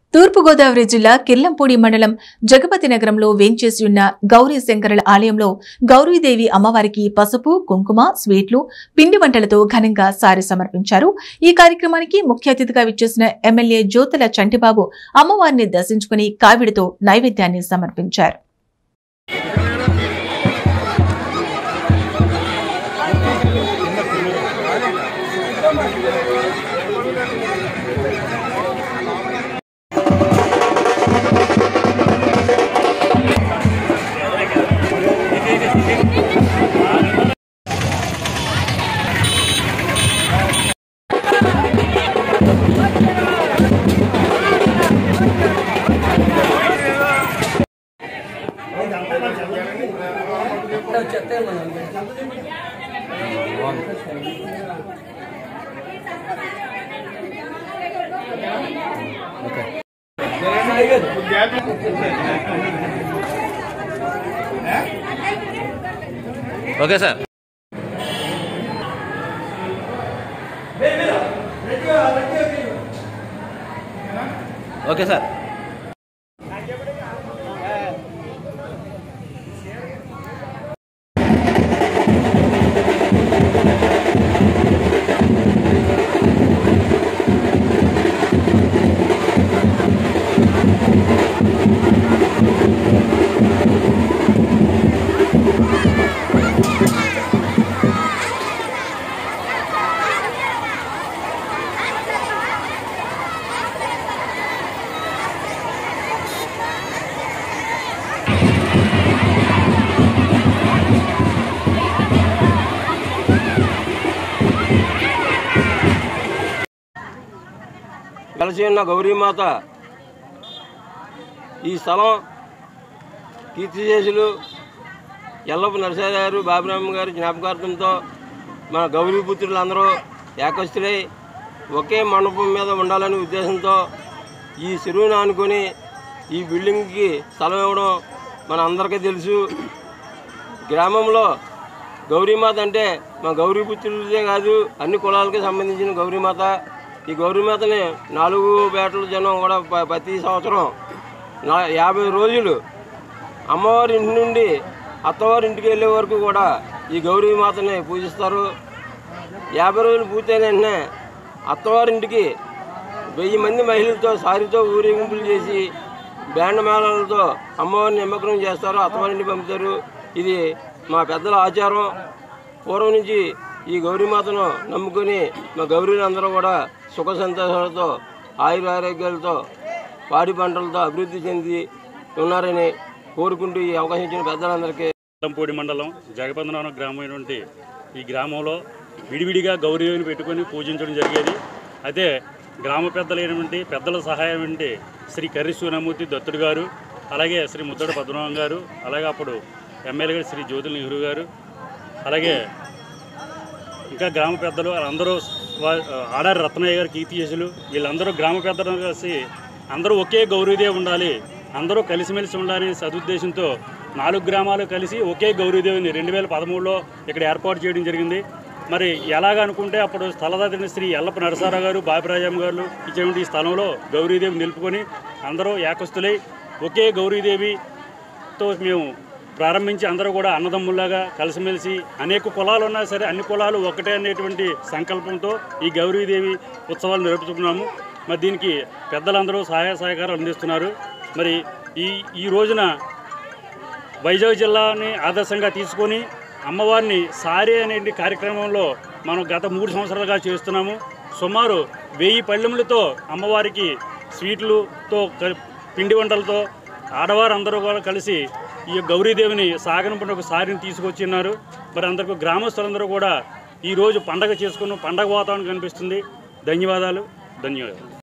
తూర్పుగోదావరి జిల్లా కిర్లంపూడి మండలం జగపతి నగరంలో వేంచేసి ఉన్న గౌరీ శంకరుల ఆలయంలో గౌరీదేవి అమ్మవారికి పసుపు కుంకుమ స్వీట్లు పిండి వంటలతో ఘనంగా సారి సమర్పించారు ఈ కార్యక్రమానికి ముఖ్య అతిథిగా విచ్చేసిన ఎమ్మెల్యే జ్యోతుల చంటిబాబు అమ్మవారిని దర్శించుకుని కావిడితో నైవేద్యాన్ని సమర్పించారు ఓకే సార్ ఓకే సార్ కలిసి ఉన్న గౌరీమాత ఈ స్థలం కీర్తిశేషులు ఎల్లప్ప నరసయ్య గారు బాబురామ గారి జ్ఞాపకార్థంతో మన గౌరీపుత్రులందరూ ఏకస్తులై ఒకే మండపం మీద ఉండాలనే ఉద్దేశంతో ఈ చెరువును ఆనుకొని ఈ బిల్డింగ్కి స్థలం ఇవ్వడం మన అందరికీ తెలుసు గ్రామంలో గౌరీమాత అంటే మా గౌరీపుత్రులదే కాదు అన్ని కులాలకి సంబంధించిన గౌరీమాత ఈ గౌరీమాతని నాలుగు పేటల జనం కూడా ప- ప్రతి సంవత్సరం నా యాభై రోజులు అమ్మవారి ఇంటి నుండి అత్తవారి ఇంటికి వెళ్ళే వరకు కూడా ఈ గౌరీమాతని పూజిస్తారు యాభై రోజులు పూర్తయిన వెంటనే అత్తవారింటికి వెయ్యి మంది మహిళలతో సారితో ఊరేగింపులు చేసి బ్యాండ్ మేళాలతో అమ్మవారిని నిమగ్నం చేస్తారు అత్తవారింటికి పంపుతారు ఇది మా పెద్దల ఆచారం పూర్వం నుంచి ఈ గౌరీమాతను నమ్ముకొని మా గౌరీలందరూ కూడా సుఖ సంతోషాలతో ఆయుర ఆరోగ్యాలతో పాడి పంటలతో అభివృద్ధి చెంది ఉన్నారని కోరుకుంటూ ఈ అవకాశం ఇచ్చిన పెద్దలందరికీ లంపూడి మండలం జగపందనవరం గ్రామైనటువంటి ఈ గ్రామంలో విడివిడిగా గౌరీని పెట్టుకొని పూజించడం జరిగేది అయితే గ్రామ పెద్దలైనటువంటి పెద్దల సహాయం అంటే శ్రీ కర్రి సూనమూర్తి దత్తుడు గారు అలాగే శ్రీ ముద్దడు పద్మనాభం గారు అలాగే అప్పుడు ఎమ్మెల్యే గారు శ్రీ జ్యోతుల నెహ్రూ గారు అలాగే ఇంకా గ్రామ పెద్దలు వాళ్ళందరూ వా- ఆడారి రత్నయ్య గారు కీర్తిశేషులు వీళ్ళందరూ గ్రామ పెద్దలు కలిసి అందరూ ఒకే గౌరీదేవి ఉండాలి అందరూ కలిసిమెలిసి ఉండాలనే సదుద్దేశంతో నాలుగు గ్రామాలు కలిసి ఒకే గౌరీదేవిని రెండు వేల పదమూడులో ఇక్కడ ఏర్పాటు చేయడం జరిగింది మరి ఎలాగ అనుకుంటే అప్పుడు స్థలదాతిని శ్రీ ఎల్లప్ప నరసారావు గారు బాపిరాజమ్మ గారు ఇచ్చేటువంటి ఈ స్థలంలో గౌరీదేవి నిలుపుకొని అందరూ ఏకస్తులై ఒకే గౌరీదేవితో మేము ప్రారంభించి అందరూ కూడా అన్నదమ్ముల్లాగా కలిసిమెలిసి అనేక కులాలు ఉన్నా సరే అన్ని కులాలు ఒకటే అనేటువంటి సంకల్పంతో ఈ గౌరీదేవి ఉత్సవాలు జరుపుతున్నాము మరి దీనికి పెద్దలందరూ సహాయ సహకారాలు అందిస్తున్నారు మరి ఈ ఈ రోజున వైజాగ్ జిల్లాని ఆదర్శంగా తీసుకొని అమ్మవారిని సారే అనే కార్యక్రమంలో మనం గత మూడు సంవత్సరాలుగా చేస్తున్నాము సుమారు వెయ్యి పళ్ళెములతో అమ్మవారికి స్వీట్లుతో క- పిండి వంటలతో ఆడవారందరూ కూడా కలిసి ఈ గౌరీదేవిని సాగనంపడిన ఒక సారిని తీసుకొచ్చిన్నారు మరి అందరికీ గ్రామస్తులందరూ కూడా ఈరోజు పండగ చేసుకున్న పండగ వాతావరణం కనిపిస్తుంది ధన్యవాదాలు ధన్యవాదాలు